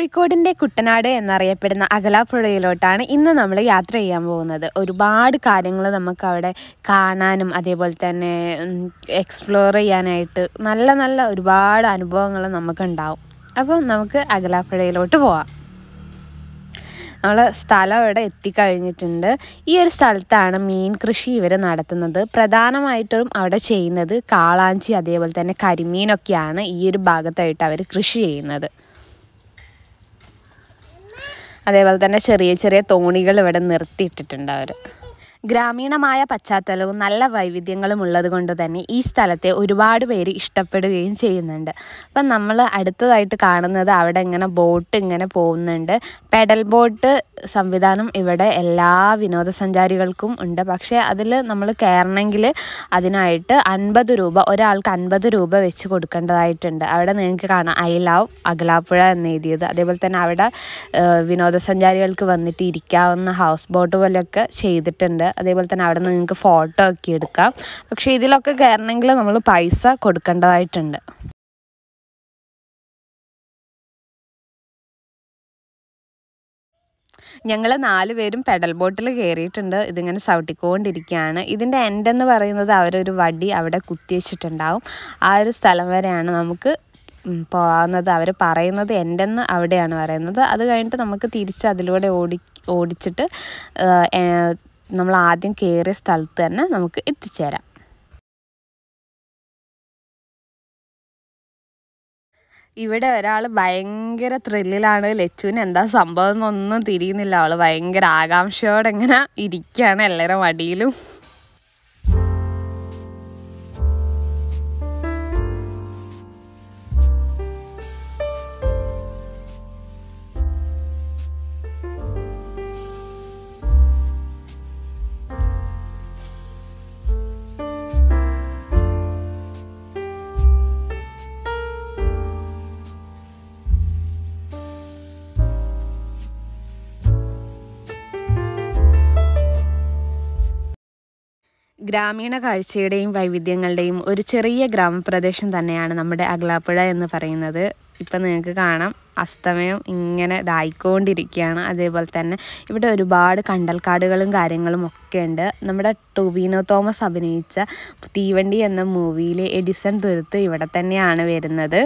കോഴിക്കോടിൻ്റെ കുട്ടനാട് എന്നറിയപ്പെടുന്ന അകലാപ്പുഴയിലോട്ടാണ് ഇന്ന് നമ്മൾ യാത്ര ചെയ്യാൻ പോകുന്നത് ഒരുപാട് കാര്യങ്ങൾ നമുക്ക് അവിടെ കാണാനും അതേപോലെ തന്നെ എക്സ്പ്ലോർ ചെയ്യാനായിട്ട് നല്ല നല്ല ഒരുപാട് അനുഭവങ്ങൾ നമുക്കുണ്ടാവും അപ്പം നമുക്ക് അകലാപ്പുഴയിലോട്ട് പോവാം നമ്മൾ സ്ഥലം ഇവിടെ എത്തിക്കഴിഞ്ഞിട്ടുണ്ട് ഈ ഒരു സ്ഥലത്താണ് മീൻ കൃഷി ഇവർ നടത്തുന്നത് പ്രധാനമായിട്ടും അവിടെ ചെയ്യുന്നത് കാളാഞ്ചി അതേപോലെ തന്നെ കരിമീനൊക്കെയാണ് ഈ ഒരു ഭാഗത്തായിട്ട് അവർ കൃഷി ചെയ്യുന്നത് അതേപോലെ തന്നെ ചെറിയ ചെറിയ തോണികൾ ഇവിടെ നിർത്തിയിട്ടിട്ടുണ്ട് അവർ ഗ്രാമീണമായ പശ്ചാത്തലവും നല്ല വൈവിധ്യങ്ങളും ഉള്ളത് കൊണ്ട് തന്നെ ഈ സ്ഥലത്തെ ഒരുപാട് പേര് ഇഷ്ടപ്പെടുകയും ചെയ്യുന്നുണ്ട് അപ്പം നമ്മൾ അടുത്തതായിട്ട് കാണുന്നത് അവിടെ ഇങ്ങനെ ബോട്ട് ഇങ്ങനെ പോകുന്നുണ്ട് പെഡൽ ബോട്ട് സംവിധാനം ഇവിടെ എല്ലാ വിനോദസഞ്ചാരികൾക്കും ഉണ്ട് പക്ഷേ അതിൽ നമ്മൾ കയറണമെങ്കിൽ അതിനായിട്ട് അൻപത് രൂപ ഒരാൾക്ക് അൻപത് രൂപ വെച്ച് കൊടുക്കേണ്ടതായിട്ടുണ്ട് അവിടെ നിങ്ങൾക്ക് കാണാം ഐ ലവ് അകലാപ്പുഴ എന്ന് എഴുതിയത് അതേപോലെ തന്നെ അവിടെ ഏഹ്, വിനോദസഞ്ചാരികൾക്ക് വന്നിട്ട് ഇരിക്കാവുന്ന ഹൗസ് ബോട്ട് പോലെയൊക്കെ ചെയ്തിട്ടുണ്ട് അതേപോലെ തന്നെ അവിടെ നിന്ന് നിങ്ങൾക്ക് ഫോട്ടോ ഒക്കെ എടുക്കാം പക്ഷേ ഇതിലൊക്കെ കയറണമെങ്കിൽ നമ്മൾ പൈസ കൊടുക്കേണ്ടതായിട്ടുണ്ട് ഞങ്ങൾ നാല് പേരും പെഡൽ ബോട്ടിൽ കയറിയിട്ടുണ്ട് ഇതിങ്ങനെ ചവിട്ടിക്കൊണ്ടിരിക്കുകയാണ് ഇതിൻ്റെ എൻഡ് എന്ന് പറയുന്നത് അവരൊരു വടി അവിടെ കുത്തി വെച്ചിട്ടുണ്ടാവും ആ ഒരു സ്ഥലം വരെയാണ് നമുക്ക് ഉം, പോകാവുന്നത് അവർ പറയുന്നത് എൻഡെന്ന് അവിടെയാണ് പറയുന്നത് അത് കഴിഞ്ഞിട്ട് നമുക്ക് തിരിച്ച് അതിലൂടെ ഓടി ഓടിച്ചിട്ട് നമ്മൾ ആദ്യം കയറിയ സ്ഥലത്ത് തന്നെ നമുക്ക് എത്തിച്ചേരാം ഇവിടെ ഒരാൾ ഭയങ്കര ത്രില്ലിലാണ് ലച്ചുവിന് എന്താ സംഭവം എന്നൊന്നും തിരിയുന്നില്ല അവൾ ഭയങ്കര ആകാംക്ഷയോടെ ഇങ്ങനെ ഇരിക്കുകയാണ് എല്ലാവരും വടിയിലും ഗ്രാമീണ കാഴ്ചയുടെയും വൈവിധ്യങ്ങളുടെയും ഒരു ചെറിയ ഗ്രാമപ്രദേശം തന്നെയാണ് നമ്മുടെ അഗ്ലാപ്പുഴ എന്ന് പറയുന്നത് ഇപ്പം നിങ്ങൾക്ക് കാണാം അസ്തമയം ഇങ്ങനെ ഇതായിക്കൊണ്ടിരിക്കുകയാണ് അതേപോലെ തന്നെ ഇവിടെ ഒരുപാട് കണ്ടൽക്കാടുകളും കാര്യങ്ങളും ഒക്കെ ഉണ്ട് നമ്മുടെ ടൊവിനോ തോമസ് അഭിനയിച്ച തീവണ്ടി എന്ന മൂവിയിലെ എഡിസൺ തുരുത്ത് ഇവിടെ തന്നെയാണ് വരുന്നത്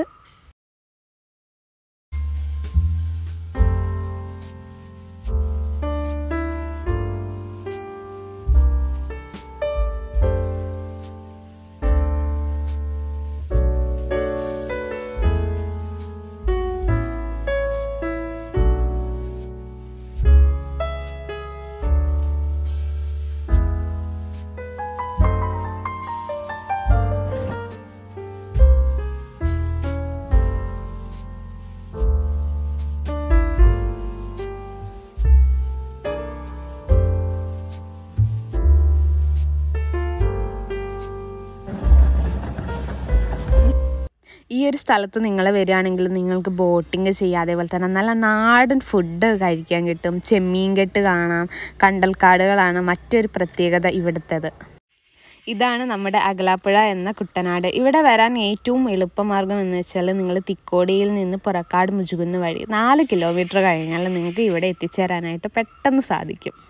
ഈ ഒരു സ്ഥലത്ത് നിങ്ങൾ വരികയാണെങ്കിൽ നിങ്ങൾക്ക് ബോട്ടിങ് ചെയ്യാം അതേപോലെ തന്നെ നല്ല നാടൻ ഫുഡ് കഴിക്കാൻ കിട്ടും ചെമ്മീൻ കെട്ട് കാണാം കണ്ടൽക്കാടുകളാണ് മറ്റൊരു പ്രത്യേകത ഇവിടുത്തേത് ഇതാണ് നമ്മുടെ അകലാപ്പുഴ എന്ന കുട്ടനാട് ഇവിടെ വരാൻ ഏറ്റവും എളുപ്പമാർഗം എന്ന് വെച്ചാൽ നിങ്ങൾ തിക്കോടിയിൽ നിന്ന് പുറക്കാട് മുജുകുന്ന വഴി നാല് കിലോമീറ്റർ കഴിഞ്ഞാൽ നിങ്ങൾക്ക് ഇവിടെ എത്തിച്ചേരാനായിട്ട് പെട്ടെന്ന് സാധിക്കും